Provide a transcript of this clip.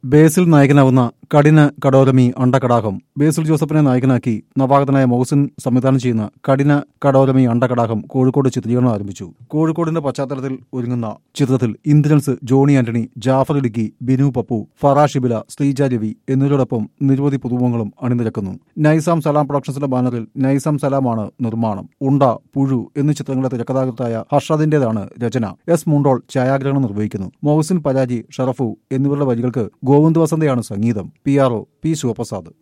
ബേസിൽ നായകനാവുന്ന കഠിന കടോരമി അണ്ടകടാഹം ബേസിൽ ജോസഫിനെ നായകനാക്കി നവാഗതനായ മൗസിൻ സംവിധാനം ചെയ്യുന്ന കഠിന കടോരമി അണ്ടകടാഹം കോഴിക്കോട് ചിത്രീകരണം ആരംഭിച്ചു കോഴിക്കോടിന്റെ പശ്ചാത്തലത്തിൽ ഒരുങ്ങുന്ന ചിത്രത്തിൽ ഇന്ദ്രൻസ് ജോണി ആന്റണി ജാഫർ ഇടുക്കി ബിനു പപ്പു ഫറാഷിബില ശ്രീജ രവി എന്നിവരോടൊപ്പം നിരവധി പുതുമുഖങ്ങളും അണിനിരക്കുന്നു നൈസാം സലാം പ്രൊഡക്ഷൻസിന്റെ ബാനറിൽ നൈസാം സലാമാണ് നിർമ്മാണം ഉണ്ട പുഴു എന്നീ ചിത്രങ്ങളുടെ തിരക്കഥാകൃത്തായ ഹർഷാദിന്റേതാണ് രചന എസ് മുണ്ടോൾ ഛായാഗ്രഹണം നിർവഹിക്കുന്നു മൗസിൻ പരാജി ഷറഫു എന്നിവരുടെ വരികൾക്ക് ഗോവിന്ദ് വസന്തയാണ് സംഗീതം P R O P Sivaprasad